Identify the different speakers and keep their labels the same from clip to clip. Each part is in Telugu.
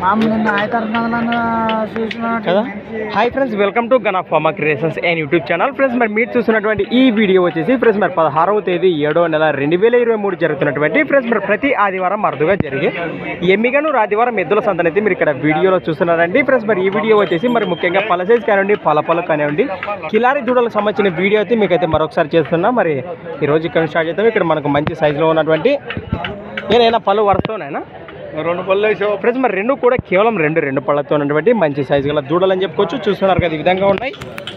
Speaker 1: మామూలు నిన్న ఐతరనగలను చూసిన
Speaker 2: కదా hi friends welcome to gun of pharma creations and YouTube channel friends మరి మీరు చూస్తున్నటువంటి ఈ వీడియో వచ్చేసి ఫ్రెండ్స్ మరి పదహారవ తేదీ ఏడో నెల రెండు వేల ఇరవై మూడు జరుగుతున్నటువంటి ఫ్రెండ్స్ మరి ప్రతి ఆదివారం అరుదుగా జరిగే ఎమ్మిగను ఆదివారం ఎద్దుల సంతనైతే మీరు ఇక్కడ వీడియోలో చూస్తున్నారండి ఫ్రెండ్స్ మరి ఈ వీడియో వచ్చేసి మరి ముఖ్యంగా పల సైజ్ కానివ్వండి పలపలు కానివ్వండి కిలారి దూడలకు సంబంధించిన వీడియో అయితే మీకైతే మరొకసారి చేస్తున్నా మరి ఈ రోజు ఇక్కడ స్టార్ట్ చేద్దాం ఇక్కడ మనకు మంచి సైజులో ఉన్నటువంటి ఏదైనా పళ్ళు వరుస్తూనైనా
Speaker 1: రెండు పళ్ళు వేసావు
Speaker 2: ఫ్రెండ్స్ మరి రెండు కూడా కేవలం రెండు రెండు పళ్ళతో ఉన్నటువంటి మంచి సైజు గల దూడలు అని చెప్పుకోవచ్చు చూస్తున్నారు కదా ఈ విధంగా ఉన్నాయి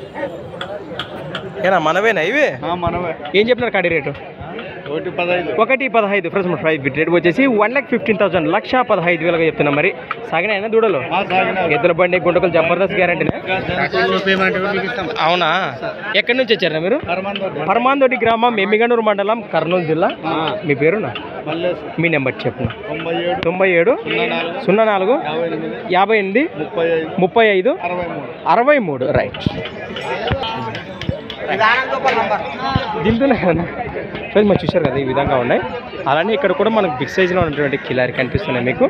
Speaker 2: ఏనా మనవేనా ఇవి
Speaker 1: మనమే
Speaker 2: ఏం చెప్పినారు కడి రేటు
Speaker 1: ఒకటి పదహైదు
Speaker 2: ఒకటి పదహైదు ఫ్రెండ్స్ మన ప్రైస్ బిట్ రేట్ వచ్చేసి వన్ ల్యాక్ ఫిఫ్టీన్ థౌసండ్ లక్ష పదహైదు వేలుగా చెప్తున్నాం మరి సాగినాయన దూడలు ఎద్దుల బండి గుంటకలు జబర్దస్త్ గ్యారంటీనే అవునా ఎక్కడి నుంచి వచ్చారా మీరు పరమాందోటి గ్రామం ఎమ్మిగనూరు మండలం కర్నూలు జిల్లా మీ పేరునా మీ నెంబర్ చెప్పు
Speaker 1: తొంభై ఏడు
Speaker 2: తొంభై ఏడు సున్నా నాలుగు
Speaker 1: యాభై ఎనిమిది
Speaker 2: యాభై ఎనిమిది
Speaker 1: ముప్పై ఐదు
Speaker 2: ముప్పై ఐదు
Speaker 1: అరవై మూడు
Speaker 2: అరవై మూడు రైట్ దింపుతున్నాయి కదా ఫ్రెండ్స్ మనం చూశారు కదా ఈ విధంగా ఉన్నాయి అలానే ఇక్కడ కూడా మనకు బిగ్ సైజ్లో ఉన్నటువంటి కిలారి కనిపిస్తున్నాయి మీకు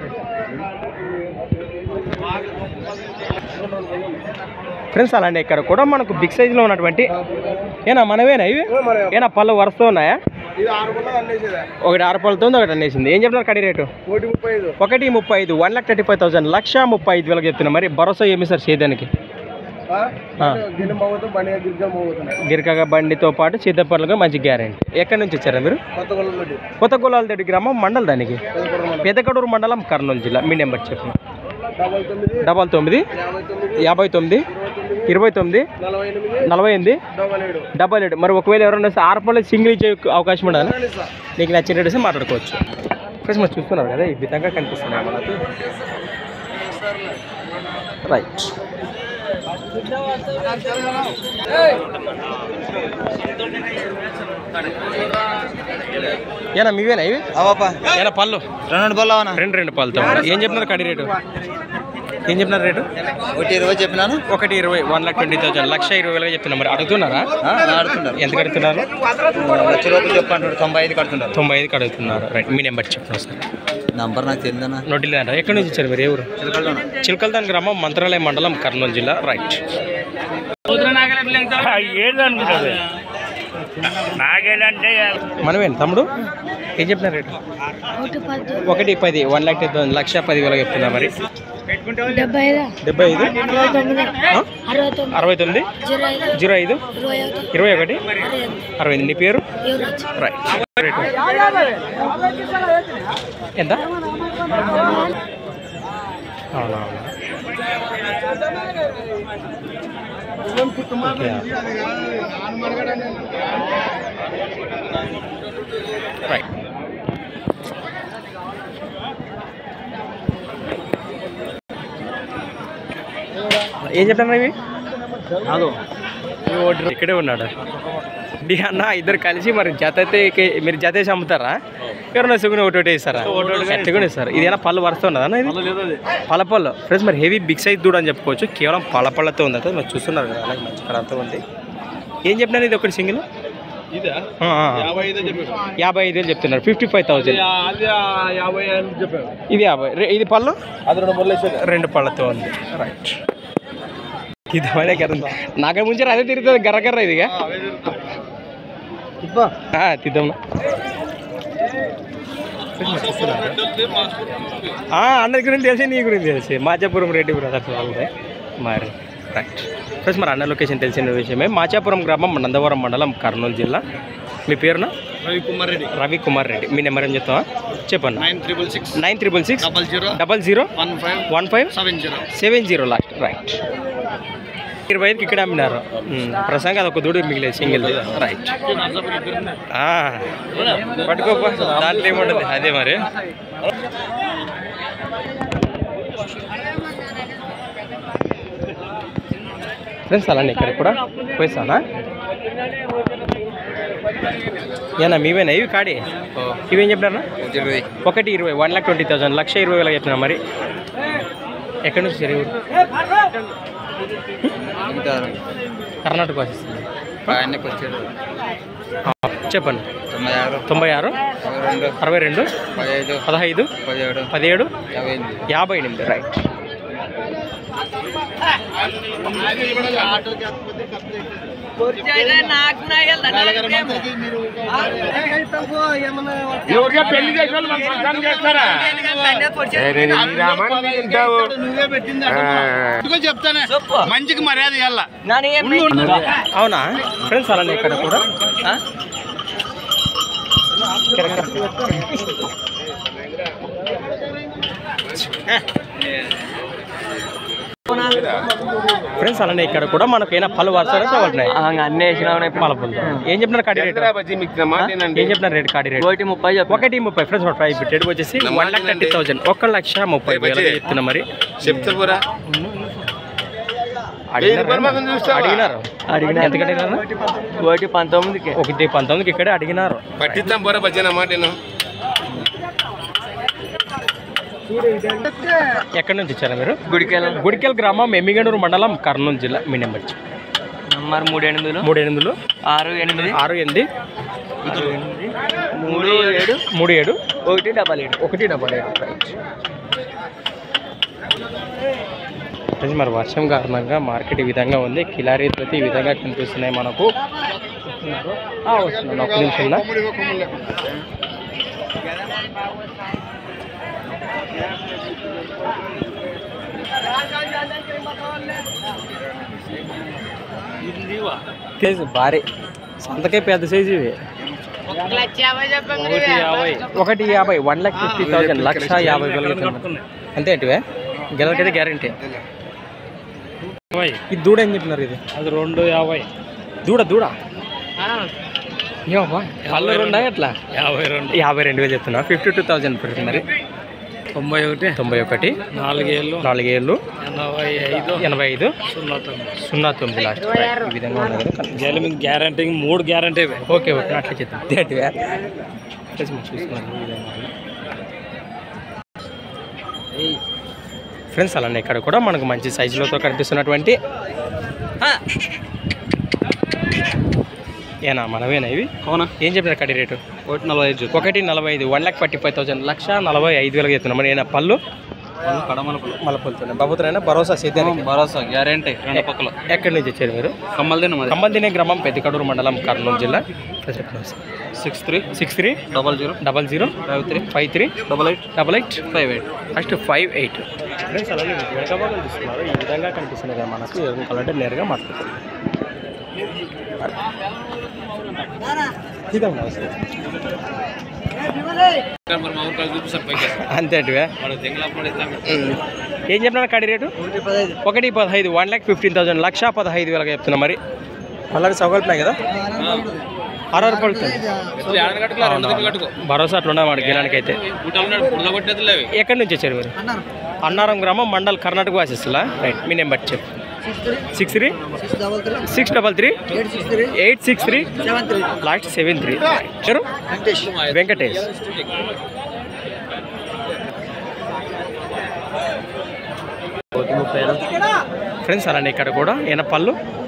Speaker 2: ఫ్రెండ్స్ అలానే ఇక్కడ కూడా మనకు బిగ్ సైజులో ఉన్నటువంటి ఏనా మనవేనా ఇవి ఏనా పళ్ళు వరుసతో ఉన్నాయా
Speaker 1: ఇది ఆరు పళ్ళు అన్నేసేదా
Speaker 2: ఒకటి ఆరు పళ్ళతో ఉంది ఒకటి అనేసింది ఏం చెప్తున్నారు కడి రేటు
Speaker 1: ఒకటి ముప్పై ఐదు
Speaker 2: ఒకటి ముప్పై ఐదు one lakh thirty five thousand లక్ష ముప్పై ఐదు వేలకు చెప్తున్నా మరి భరోసా ఏమి సార్ సేదానికి ఆ.
Speaker 1: గిన్నె మోగుతూ బండి గిరిజ మోగుతున్నాయి
Speaker 2: గిరికగ బండితో పాటు సిద్ధపర్లుగా మంచి గ్యారెంటీ ఎక్కడి నుంచి వచ్చారా మీరు
Speaker 1: కొత్త గొల్లటి
Speaker 2: కొత్త గోలాలదడి గ్రామం మండల్ దానికి పెదకడూరు మండలం కర్నూలు జిల్లా మీ నెంబర్ చెప్పండి
Speaker 1: డబల్ తొమ్మిది
Speaker 2: డబల్ తొమ్మిది
Speaker 1: యాభై తొమ్మిది
Speaker 2: యాభై తొమ్మిది ఇరవై తొమ్మిది
Speaker 1: నలభై ఎనిమిది
Speaker 2: నలభై ఎనిమిది
Speaker 1: డబల్ ఏడు
Speaker 2: డబల్ ఏడు మరి ఒకవేళ ఎవరైనా వస్తే ఆరు పళ్ళు సింగిల్ ఇచ్చే అవకాశం ఉండదా
Speaker 1: రండి సార్
Speaker 2: నీకు నచ్చిన రేటు ఇస్తే మాట్లాడుకోవచ్చు ఫ్రెండ్స్ మరి చూస్తున్నారు కదా ఈ విధంగా కనిపిస్తున్నాయి మనకు రైట్ ఏనా మీవేనా ఇవి
Speaker 1: అవప్పా
Speaker 2: ఏనా పళ్ళు
Speaker 1: రెండు పళ్ళు అవనా
Speaker 2: రెండు రెండు పళ్ళతో ఏం చెప్పినారు కడి రేటు ఏం చెప్పినారు రేటు
Speaker 1: ఒకటి ఇరవై చెప్పినాను
Speaker 2: ఒకటి ఇరవై వన్ లాక్ ట్వంటీ థౌసండ్ లక్ష ఇరవై వేలుగా చెప్తున్నారు మరి అడుగుతున్నారా
Speaker 1: ఆడుతుంటారు
Speaker 2: ఎంత కడుతున్నారు
Speaker 1: లక్ష రూపాయలు చెప్పంటాడు తొంభై ఐదు కడుతుంటారు
Speaker 2: తొంభై ఐదుకి అడుగుతున్నారు రైట్ మీ నెంబర్ చెప్పండి సార్
Speaker 1: నంబర్ నాకు తెలియదన్నా
Speaker 2: నోటి లేదంట ఎక్కడి నుంచి వచ్చారు మీరు ఎవరు చిలకల్దాన్ గ్రామం మంత్రాలయం మండలం కర్నూలు జిల్లా రైట్ మనమేనా తమ్ముడు ఏం చెప్పినారు రేటు ఒకటి పది వన్ లాక్ టెన్ లక్ష పది వేలు చెప్తున్నా మరి
Speaker 3: డెబ్బై ఐదు
Speaker 2: డెబ్బై ఐదు
Speaker 3: అరవై తొమ్మిది
Speaker 2: ఆ?
Speaker 3: అరవై తొమ్మిది
Speaker 2: అరవై తొమ్మిది
Speaker 3: జీరో ఐదు
Speaker 2: జీరో ఐదు
Speaker 3: ఇరవై ఒకటి
Speaker 2: ఇరవై ఒకటి
Speaker 3: అరవై ఎనిమిది
Speaker 2: అరవై ఎనిమిది నీ పేరు
Speaker 3: యువరాజ్
Speaker 2: రైట్ రేటు ఎంత అవునా అవునా ఓకే. రైట్ ఏం చెప్పాను ఇవి ఇక్కడే ఉన్నాడు డి అన్న ఇద్దరు కలిసి మరి జత అయితే ఇక- మీరు జత వేసి అమ్ముతారా ఎవరైనా సుగుని ఒకటి ఒకటి వేస్తారా ఎట్టుకుని ఇస్తారు ఇదేనా పళ్ళు వరుస్తున్నదా అన్న ఇది పళ్ళ పళ్ళు ఫ్రెండ్స్ మరి హెవీ బిగ్ సైజ్ దూడ అని చెప్పుకోవచ్చు కేవలం పళ్ళ పళ్ళతో ఉంది కదా మీరు చూస్తున్నారు కదా అలాగే మంచి కలర్తో ఉంది ఏం చెప్పినారు ఇది ఒకటి సింగిల్
Speaker 1: యాభై ఐదు చెప్పాడు
Speaker 2: యాభై ఐదు వేలు చెప్తున్నారు ఫిఫ్టీ ఫైవ్ థౌజండ్
Speaker 1: అది యాభై ఐదు చెప్పాడు
Speaker 2: ఇది యాభై రె- ఇది పళ్ళు
Speaker 1: అది రెండు పళ్ళు వేసేది
Speaker 2: రెండు పళ్ళతో ఉంది రైట్ ఇది మనే కదా నాకే ముంచే అదే తిరుగుతుంది గర్ర గర్ర ఇదిగా ఆ, తీద్దాం ఆ, అందరి గురించి తెలిసి నీ గురించి తెలిసి మాచాపురం రెడ్డి బ్రదర్స్ వాళ్ళదే మరి రైట్ ఫ్రెండ్స్ మరి అన్న లొకేషన్ తెలిసిన విషయమే మాచాపురం గ్రామం నందవరం మండలం కర్నూలు జిల్లా మీ పేరున
Speaker 1: రవి కుమార్ రెడ్డి
Speaker 2: రవి కుమార్ రెడ్డి మీ నెంబర్ ఏం చెప్తావా చెప్పండి
Speaker 1: nine triple six
Speaker 2: nine triple six
Speaker 1: double zero
Speaker 2: double zero
Speaker 1: one five
Speaker 2: one five
Speaker 1: seven zero
Speaker 2: seven zero last right ఇరవై ఐదుకి ఇక్కడ అమ్మినారు మ్మ్. ప్రస్తుతానికి అది ఒక దూడు మిగిలేదు సింగిల్ రైట్ ఆ, పట్టుకోపా దాంట్లో ఏముంటుంది అదే మరి ఫ్రెండ్స్ అలానే ఇక్కడ కూడా పోయిస్తానా ఏనా మీవేనా ఇవి కాడి ఇవేం చెప్పినారా
Speaker 1: ఇరవై
Speaker 2: ఒకటి ఇరవై వన్ లాక్ ట్వంటీ థౌసండ్ లక్ష ఇరవై వేలకు చెప్పినా మరి ఎక్కడి నుంచి సరే ఊరు
Speaker 1: కర్ణాటక వస్తుంది ఆయనకి వచ్చాడు
Speaker 2: చెప్పండి
Speaker 1: తొంభై ఆరు
Speaker 2: తొంభై ఆరు అరవై రెండు
Speaker 1: పదిహేడు
Speaker 2: పదహైదు
Speaker 1: పదిహేడు
Speaker 2: పదిహేడు
Speaker 1: యాభై ఎనిమిది
Speaker 2: యాభై ఎనిమిది రైట్
Speaker 1: పెళ్లి చేసిన వాళ్ళు మన సంతానం చేస్తారా చెప్తానే మంచికి మర్యాద ఇవ్వాల
Speaker 2: అవునా ఫ్రెండ్స్ అలానే ఇక్కడ కూడా ఫ్రెండ్స్ అలానే ఇక్కడ కూడా మనకు ఏమైనా పలు వరుసలు ఉన్నాయి
Speaker 4: అన్నీ వేసినా
Speaker 2: పల పుల్లు ఏం చెప్తున్నారు కాడి రేట్ ఏం చెప్తున్నారు రేట్ కాడి రేట్
Speaker 4: ఒకటి ముప్పై చెప్పు
Speaker 2: ఒకటి ముప్పై ఫ్రెండ్స్ ప్రైస్ రేట్ వచ్చేసి వన్ లాక్ థర్టీ థౌసండ్ ఒక లక్ష ముప్పై వేలు చెప్తున్నా మరి
Speaker 1: చెప్తారా
Speaker 2: అడిగినారు అడిగినారు
Speaker 4: అడిగినారు.
Speaker 2: ఎంత అడిగినారు
Speaker 4: ఒకటి పంతొమ్మిదికి
Speaker 2: ఒకటి పంతొమ్మిదికి ఇక్కడే అడిగినారు
Speaker 1: పట్టిద్దాం పోరా భజన మాట
Speaker 2: ఎక్కడి నుంచి ఇచ్చారా మీరు
Speaker 4: గుడికెళ్ళ
Speaker 2: గుడికెల్ గ్రామం ఎమ్మిగనూరు మండలం కర్నూలు జిల్లా మీ నెంబర్ ఇచ్చి.
Speaker 4: నంబర్ మూడు ఎనిమిదిలో
Speaker 2: మూడు ఎనిమిదిలు
Speaker 4: ఆరు ఎనిమిది
Speaker 2: ఆరు ఎనిమిది
Speaker 4: ఆరు ఎనిమిది మూడు ఏడు
Speaker 2: మూడు ఏడు
Speaker 4: ఒకటి డబల్ ఏడు
Speaker 2: ఒకటి డబల్ ఏడు ఫ్రెండ్స్ మరి వర్షం కారణంగా మార్కెట్ ఈ విధంగా ఉంది కిలారీ ప్రతి ఈ విధంగా కనిపిస్తున్నాయి మనకు ఆ, వస్తున్నాను ఒక నిమిషం ఉందా? సైజు భారీ సంతకే పెద్ద సైజు ఇవి ఒకటి యాభై వన్ లాక్ ఫిఫ్టీ థౌసండ్ లక్ష యాభై వేలు అంతే ఏంటివే గెలకైతే గ్యారంటీ ఇది దూడ ఏం చెప్పినారు ఇది
Speaker 1: అది రెండు యాభై
Speaker 2: దూడ దూడ ఏమబ్బా పళ్ళు రెండా ఎట్లా
Speaker 1: యాభై రెండు
Speaker 2: యాభై రెండు వేలు చెప్తున్నా ఫిఫ్టీ టూ థౌసండ్ పెడుతుంది మరి
Speaker 1: తొంభై ఒకటి
Speaker 2: తొంభై ఒకటి
Speaker 1: నాలుగేళ్ళు
Speaker 2: నాలుగేళ్ళు
Speaker 1: ఎనభై ఐదు
Speaker 2: ఎనభై ఐదు
Speaker 1: సున్నా తొమ్మిది
Speaker 2: సున్నా తొమ్మిది లాస్ట్ ఈ విధంగా ఉన్నది కదా
Speaker 1: జైలు మీకు గ్యారంటీ మూడు గ్యారంటీ
Speaker 2: ఓకే ఓకే అట్లా చెప్తాం ఏంటివే ప్లస్ మనం చూస్తున్నాను ఈ విధంగా ఉంది. ఫ్రెండ్స్ అలానే ఇక్కడ కూడా మనకు మంచి సైజులతో కనిపిస్తున్నటువంటి ఏనా మనమేనా ఇవి
Speaker 1: అవునా
Speaker 2: ఏం చెప్పినారు కడి రేటు
Speaker 1: ఒకటి నలభై ఐదు
Speaker 2: ఒకటి నలభై ఐదు one lakh forty five thousand లక్ష నలభై ఐదు వేలకు చెప్తున్నాం మరి ఏనా పళ్ళు
Speaker 1: కడమలపులు
Speaker 2: మలపలుతున్నాయి బాబుతున్నాయినా భరోసా సేద్యానికి
Speaker 1: భరోసా గ్యారంటీ రెండు పక్కల
Speaker 2: ఎక్కడి నుంచి వచ్చారు మీరు
Speaker 1: కమ్మలు తిన మరి
Speaker 2: ఖమ్మందినే గ్రామం పెద్దకడూరు మండలం కర్నూలు జిల్లా
Speaker 1: six three
Speaker 2: six three
Speaker 1: double zero
Speaker 2: double zero
Speaker 1: five three
Speaker 2: five three
Speaker 1: double eight
Speaker 2: double eight
Speaker 1: five eight
Speaker 2: first five eight friends అలానే వెనక భాగం చూస్తున్నారు ఈ విధంగా కనిపిస్తుంది కదా మనకు ఎవరిని కావాలంటే నేరుగా మాట్లాడుతుంది ఇదమ్మా అసలు. అంతే అంటివే ఏం చెప్పినా కడి రేటు ఒకటి పదహైదు వన్ ల్యాక్ ఫిఫ్టీన్ థౌసండ్ లక్ష పదహైదు వేలకు చెప్తున్నా మరి అలాగే సౌకల్పినాయి కదా అరవై పడుతుంది భరోసా అట్లా ఉండవు వాడికి గిరానికి అయితే ఎక్కడి నుంచి వచ్చారు మీరు అన్నారం గ్రామం మండల్ కర్ణాటక వాసిస్తులా రైట్ మీ నెంబర్ చెప్పు six three six double three eight six three last seven three ఎవరు వెంకటేష్ ఫ్రెండ్స్ అలానే ఇక్కడ కూడా ఈయన పళ్ళు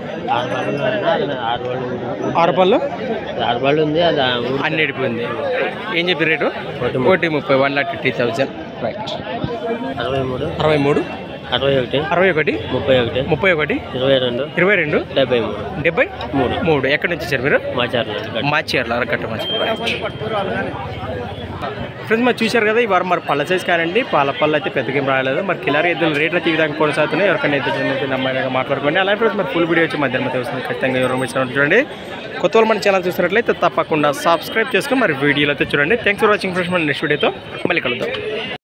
Speaker 2: ఆరు పళ్ళు
Speaker 4: ఆరు బళ్ళు ఉంది అది
Speaker 2: అన్ని ఉంది ఏం చెప్పి రేటు ఒకటి ముప్పై one lakh fifty thousand right
Speaker 4: అరవై మూడు
Speaker 2: అరవై మూడు
Speaker 4: అరవై ఒకటి
Speaker 2: అరవై ఒకటి
Speaker 4: ముప్పై ఒకటి
Speaker 2: ముప్పై ఒకటి
Speaker 4: ఇరవై రెండు
Speaker 2: ఇరవై రెండు
Speaker 4: డెబ్బై మూడు
Speaker 2: డెబ్బై
Speaker 4: మూడు
Speaker 2: మూడు ఎక్కడి నుంచి వచ్చారు మీరు
Speaker 4: మాచార్ల
Speaker 2: మార్చేయాలి అరకట్ట మార్చేయాలి ఫ్రెండ్స్ మరి చూశారు కదా ఈ వారం మరి పళ్ళ సైజ్ కానండి పాల పళ్ళు అయితే పెద్దగా ఏం రాలేదు మరి కిలారీ ఎద్దులు రేట్లు అయితే ఈ విధంగా కొనసాగుతున్నాయి ఎవరికైనా ఎద్దు చిన్న అమ్మాయిగా మాట్లాడుకోండి అలాగే ఫ్రెండ్స్ మరి ఫుల్ వీడియో వచ్చి మధ్యాహ్నం అయితే వస్తుంది ఖచ్చితంగా ఎవరు మిస్ అవ్వడం చూడండి కొత్త వాళ్ళు మన ఛానల్ చూసినట్లయితే తప్పకుండా సబ్స్క్రైబ్ చేసుకొని మరి వీడియోలో అయితే చూడండి థ్యాంక్స్ ఫర్ వాచింగ్ ఫ్రెండ్స్ మన నెక్స్ట్ వీడియోతో మళ్ళీ కలుద్దాం